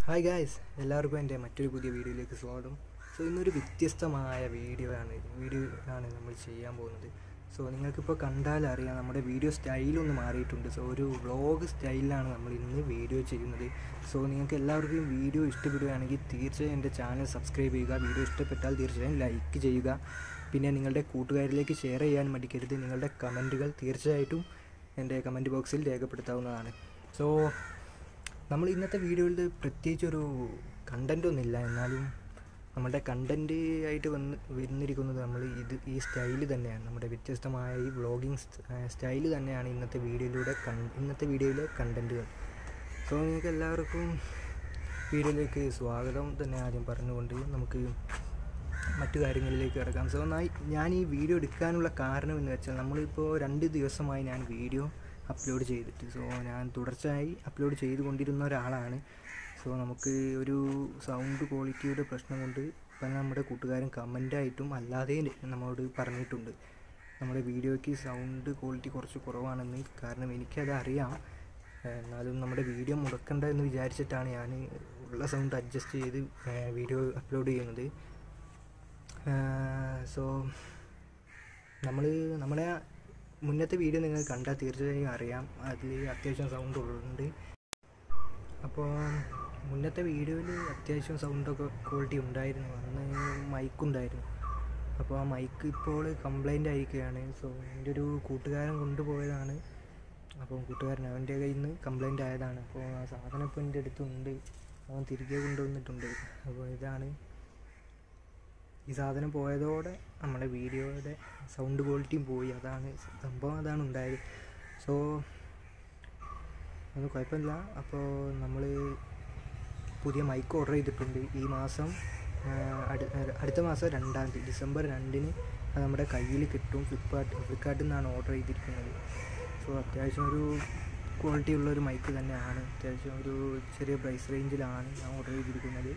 hi guys എല്ലാവർക്കും എൻ്റെ മറ്റൊരു പുതിയ വീഡിയോയിലേക്ക് സ്വാഗതം സോ ഇന്നൊരു വ്യത്യസ്തമായ വീഡിയോ ആണ് വീഡിയോ ആണ് നമ്മൾ ചെയ്യാൻ പോകുന്നത് സോ നിങ്ങൾക്കിപ്പോൾ കണ്ടാൽ അറിയാം നമ്മുടെ വീഡിയോ സ്റ്റൈലൊന്ന് മാറിയിട്ടുണ്ട് സോ ഒരു വ്ളോഗ് സ്റ്റൈലിലാണ് നമ്മൾ ഇന്ന് വീഡിയോ ചെയ്യുന്നത് സോ നിങ്ങൾക്ക് എല്ലാവർക്കും വീഡിയോ ഇഷ്ടപ്പെടുകയാണെങ്കിൽ തീർച്ചയായും എൻ്റെ ചാനൽ സബ്സ്ക്രൈബ് ചെയ്യുക വീഡിയോ ഇഷ്ടപ്പെട്ടാൽ തീർച്ചയായും ലൈക്ക് ചെയ്യുക പിന്നെ നിങ്ങളുടെ കൂട്ടുകാരിലേക്ക് ഷെയർ ചെയ്യാൻ മടിക്കരുത് നിങ്ങളുടെ കമൻറ്റുകൾ തീർച്ചയായിട്ടും എൻ്റെ കമൻറ്റ് ബോക്സിൽ രേഖപ്പെടുത്താവുന്നതാണ് സോ നമ്മൾ ഇന്നത്തെ വീഡിയോയിൽ പ്രത്യേകിച്ച് ഒരു കണ്ടൻ്റ് ഒന്നുമില്ല എന്നാലും നമ്മുടെ കണ്ടൻ്റ് ആയിട്ട് വന്ന് വരുന്നിരിക്കുന്നത് നമ്മൾ ഇത് ഈ സ്റ്റൈല് തന്നെയാണ് നമ്മുടെ വ്യത്യസ്തമായ ഈ വ്ളോഗിങ് സ്റ്റൈല് തന്നെയാണ് ഇന്നത്തെ വീഡിയോയിലൂടെ കൺ ഇന്നത്തെ വീഡിയോയിലെ കണ്ടൻറ്റുകൾ സോ നിങ്ങൾക്ക് എല്ലാവർക്കും വീഡിയോയിലേക്ക് സ്വാഗതം തന്നെ ആദ്യം പറഞ്ഞുകൊണ്ട് നമുക്ക് മറ്റു കാര്യങ്ങളിലേക്ക് കിടക്കാം സോ ഞാൻ ഈ വീഡിയോ എടുക്കാനുള്ള കാരണം എന്ന് വെച്ചാൽ നമ്മളിപ്പോൾ രണ്ട് ദിവസമായി ഞാൻ വീഡിയോ അപ്ലോഡ് ചെയ്തിട്ട് സോ ഞാൻ തുടർച്ചയായി അപ്ലോഡ് ചെയ്തുകൊണ്ടിരുന്ന ഒരാളാണ് സോ നമുക്ക് ഒരു സൗണ്ട് ക്വാളിറ്റിയുടെ പ്രശ്നം കൊണ്ട് പല നമ്മുടെ കൂട്ടുകാരൻ കമൻ്റായിട്ടും അല്ലാതെയും നമ്മളോട് പറഞ്ഞിട്ടുണ്ട് നമ്മുടെ വീഡിയോയ്ക്ക് സൗണ്ട് ക്വാളിറ്റി കുറച്ച് കുറവാണെന്ന് കാരണം എനിക്കത് അറിയാം എന്നാലും നമ്മുടെ വീഡിയോ മുടക്കണ്ട എന്ന് വിചാരിച്ചിട്ടാണ് ഞാൻ ഉള്ള സൗണ്ട് അഡ്ജസ്റ്റ് ചെയ്ത് വീഡിയോ അപ്ലോഡ് ചെയ്യുന്നത് സോ നമ്മൾ നമ്മുടെ മുന്നത്തെ വീഡിയോ നിങ്ങൾ കണ്ടാൽ തീർച്ചയായും അറിയാം അതിൽ അത്യാവശ്യം സൗണ്ട് ഉണ്ട് അപ്പോൾ മുന്നത്തെ വീഡിയോയിൽ അത്യാവശ്യം സൗണ്ടൊക്കെ ക്വാളിറ്റി ഉണ്ടായിരുന്നു അന്ന് മൈക്കുണ്ടായിരുന്നു അപ്പോൾ ആ മൈക്ക് ഇപ്പോൾ കംപ്ലൈൻ്റ് ആയിരിക്കുകയാണ് സോ എൻ്റെ ഒരു കൂട്ടുകാരൻ കൊണ്ടുപോയതാണ് അപ്പോൾ കൂട്ടുകാരൻ അവൻ്റെ കയ്യിൽ നിന്ന് കംപ്ലൈൻ്റ് ആയതാണ് അപ്പോൾ ആ സാധനം ഇപ്പോൾ എൻ്റെ അടുത്തുണ്ട് അവൻ തിരികെ കൊണ്ടുവന്നിട്ടുണ്ട് അപ്പോൾ ഇതാണ് ഈ സാധനം പോയതോടെ നമ്മുടെ വീഡിയോയുടെ സൗണ്ട് ക്വാളിറ്റിയും പോയി അതാണ് സംഭവം അതാണ് ഉണ്ടായത് സോ അത് കുഴപ്പമില്ല അപ്പോൾ നമ്മൾ പുതിയ മൈക്ക് ഓർഡർ ചെയ്തിട്ടുണ്ട് ഈ മാസം അടുത്ത മാസം രണ്ടാം തീയതി ഡിസംബർ രണ്ടിന് അത് നമ്മുടെ കയ്യിൽ കിട്ടും ഫ്ലിപ്കാർട്ട് ഫ്ലിപ്കാർട്ടിൽ നിന്നാണ് ഓർഡർ ചെയ്തിരിക്കുന്നത് സോ അത്യാവശ്യം ഒരു ക്വാളിറ്റി ഉള്ള ഒരു മൈക്ക് തന്നെയാണ് അത്യാവശ്യം ഒരു ചെറിയ പ്രൈസ് റേഞ്ചിലാണ് ഞാൻ ഓർഡർ ചെയ്തിരിക്കുന്നത്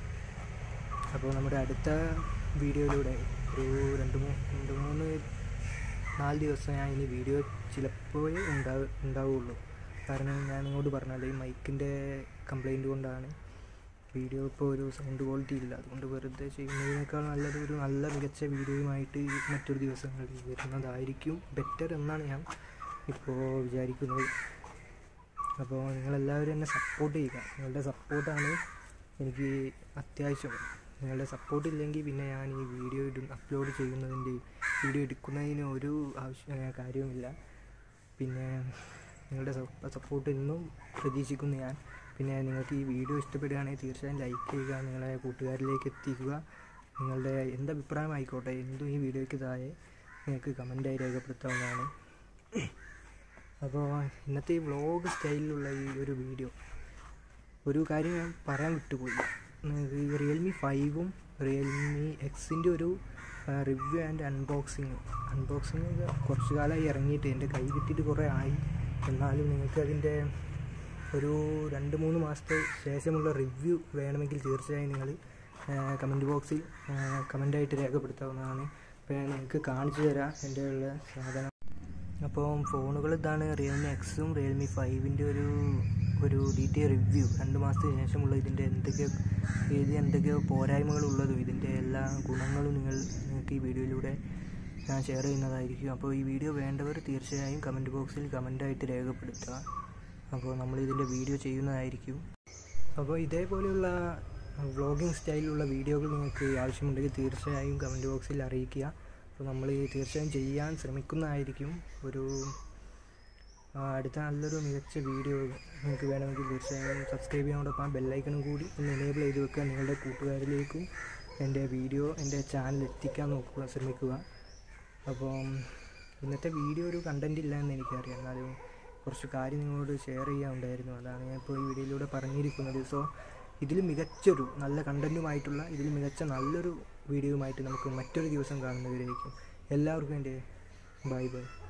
അപ്പോൾ നമ്മുടെ അടുത്ത വീഡിയോയിലൂടെ ഒരു രണ്ട് മൂന്ന് രണ്ട് മൂന്ന് നാല് ദിവസം ഞാൻ ഇനി വീഡിയോ ചിലപ്പോഴേ ഉണ്ടാവ ഉണ്ടാവുള്ളൂ കാരണം ഞാൻ നിങ്ങളോട് പറഞ്ഞാൽ ഈ മൈക്കിൻ്റെ കംപ്ലൈൻറ്റ് കൊണ്ടാണ് വീഡിയോ ഇപ്പോൾ ഒരു സൗണ്ട് ക്വാളിറ്റി ഇല്ല അതുകൊണ്ട് വെറുതെ ചെയ്യുന്നതിനേക്കാൾ നല്ലത് ഒരു നല്ല മികച്ച വീഡിയോയുമായിട്ട് മറ്റൊരു ദിവസങ്ങളിൽ വരുന്നതായിരിക്കും ബെറ്റർ എന്നാണ് ഞാൻ ഇപ്പോൾ വിചാരിക്കുന്നത് അപ്പോൾ നിങ്ങളെല്ലാവരും എന്നെ സപ്പോർട്ട് ചെയ്യുക നിങ്ങളുടെ സപ്പോർട്ടാണ് എനിക്ക് അത്യാവശ്യം നിങ്ങളുടെ സപ്പോർട്ട് ഇല്ലെങ്കിൽ പിന്നെ ഞാൻ ഈ വീഡിയോ ഇടും അപ്ലോഡ് ചെയ്യുന്നതിൻ്റെ വീഡിയോ എടുക്കുന്നതിന് ഒരു ആവശ്യ കാര്യവുമില്ല പിന്നെ നിങ്ങളുടെ സപ്പോർട്ട് എന്നും പ്രതീക്ഷിക്കുന്നു ഞാൻ പിന്നെ നിങ്ങൾക്ക് ഈ വീഡിയോ ഇഷ്ടപ്പെടുകയാണെങ്കിൽ തീർച്ചയായും ലൈക്ക് ചെയ്യുക നിങ്ങളെ കൂട്ടുകാരിലേക്ക് എത്തിക്കുക നിങ്ങളുടെ എന്ത് അഭിപ്രായം ആയിക്കോട്ടെ എന്തും ഈ വീഡിയോയ്ക്ക് താഴെ നിങ്ങൾക്ക് കമൻറ്റായി രേഖപ്പെടുത്താവുന്നതാണ് അപ്പോൾ ഇന്നത്തെ ഈ വ്ളോഗ് സ്റ്റൈലിലുള്ള ഈ ഒരു വീഡിയോ ഒരു കാര്യം ഞാൻ പറയാൻ വിട്ടുപോയി റിയൽമി ഫൈവും റിയൽമി എക്സിൻ്റെ ഒരു റിവ്യൂ ആൻഡ് അൺബോക്സിങ് അൺബോക്സിങ് കുറച്ച് കാലമായി ഇറങ്ങിയിട്ട് എൻ്റെ കൈ കിട്ടിയിട്ട് കുറേ ആയി എന്നാലും നിങ്ങൾക്ക് അതിൻ്റെ ഒരു രണ്ട് മൂന്ന് മാസത്തെ ശേഷമുള്ള റിവ്യൂ വേണമെങ്കിൽ തീർച്ചയായും നിങ്ങൾ കമൻറ്റ് ബോക്സിൽ കമൻ്റായിട്ട് രേഖപ്പെടുത്താവുന്നതാണ് അപ്പോൾ ഞാൻ നിങ്ങൾക്ക് കാണിച്ചു തരാം എൻ്റെ ഉള്ള സാധനം അപ്പോൾ ഫോണുകൾ ഇതാണ് റിയൽമി എക്സും റിയൽമി ഫൈവിൻ്റെ ഒരു ഒരു ഡീറ്റെയിൽ റിവ്യൂ രണ്ട് മാസത്തിന് ശേഷമുള്ള ഇതിൻ്റെ എന്തൊക്കെ ഇതിൽ എന്തൊക്കെയോ പോരായ്മകളുള്ളതും ഇതിൻ്റെ എല്ലാ ഗുണങ്ങളും നിങ്ങൾ നിങ്ങൾക്ക് ഈ വീഡിയോയിലൂടെ ഞാൻ ഷെയർ ചെയ്യുന്നതായിരിക്കും അപ്പോൾ ഈ വീഡിയോ വേണ്ടവർ തീർച്ചയായും കമൻറ്റ് ബോക്സിൽ കമൻ്റായിട്ട് രേഖപ്പെടുത്തുക അപ്പോൾ നമ്മൾ ഇതിൻ്റെ വീഡിയോ ചെയ്യുന്നതായിരിക്കും അപ്പോൾ ഇതേപോലെയുള്ള വ്ളോഗിങ് സ്റ്റൈലിലുള്ള വീഡിയോകൾ നിങ്ങൾക്ക് ആവശ്യമുണ്ടെങ്കിൽ തീർച്ചയായും കമൻറ്റ് ബോക്സിൽ അറിയിക്കുക അപ്പോൾ നമ്മൾ തീർച്ചയായും ചെയ്യാൻ ശ്രമിക്കുന്നതായിരിക്കും ഒരു അടുത്ത നല്ലൊരു മികച്ച വീഡിയോ നിങ്ങൾക്ക് വേണമെങ്കിൽ തീർച്ചയായും സബ്സ്ക്രൈബ് ചെയ്യാനോടൊപ്പം ആ ബെല്ലൈക്കണും കൂടി ഒന്ന് എനേബിൾ ചെയ്ത് വെക്കുക നിങ്ങളുടെ കൂട്ടുകാരിലേക്കും എൻ്റെ വീഡിയോ എൻ്റെ ചാനൽ എത്തിക്കാൻ നോക്കുക ശ്രമിക്കുക അപ്പോൾ ഇന്നത്തെ വീഡിയോ ഒരു കണ്ടൻറ് ഇല്ല എന്ന് എനിക്കറിയാം എന്നാലും കുറച്ച് കാര്യം നിങ്ങളോട് ഷെയർ ചെയ്യാനുണ്ടായിരുന്നു അതാണ് ഞാൻ ഇപ്പോൾ ഈ വീഡിയോയിലൂടെ പറഞ്ഞിരിക്കുന്നത് സോ ഇതിൽ മികച്ചൊരു നല്ല കണ്ടൻറ്റുമായിട്ടുള്ള ഇതിൽ മികച്ച നല്ലൊരു വീഡിയോയുമായിട്ട് നമുക്ക് മറ്റൊരു ദിവസം കാണുന്നവരായിരിക്കും എല്ലാവർക്കും എൻ്റെ ബൈ ബൈ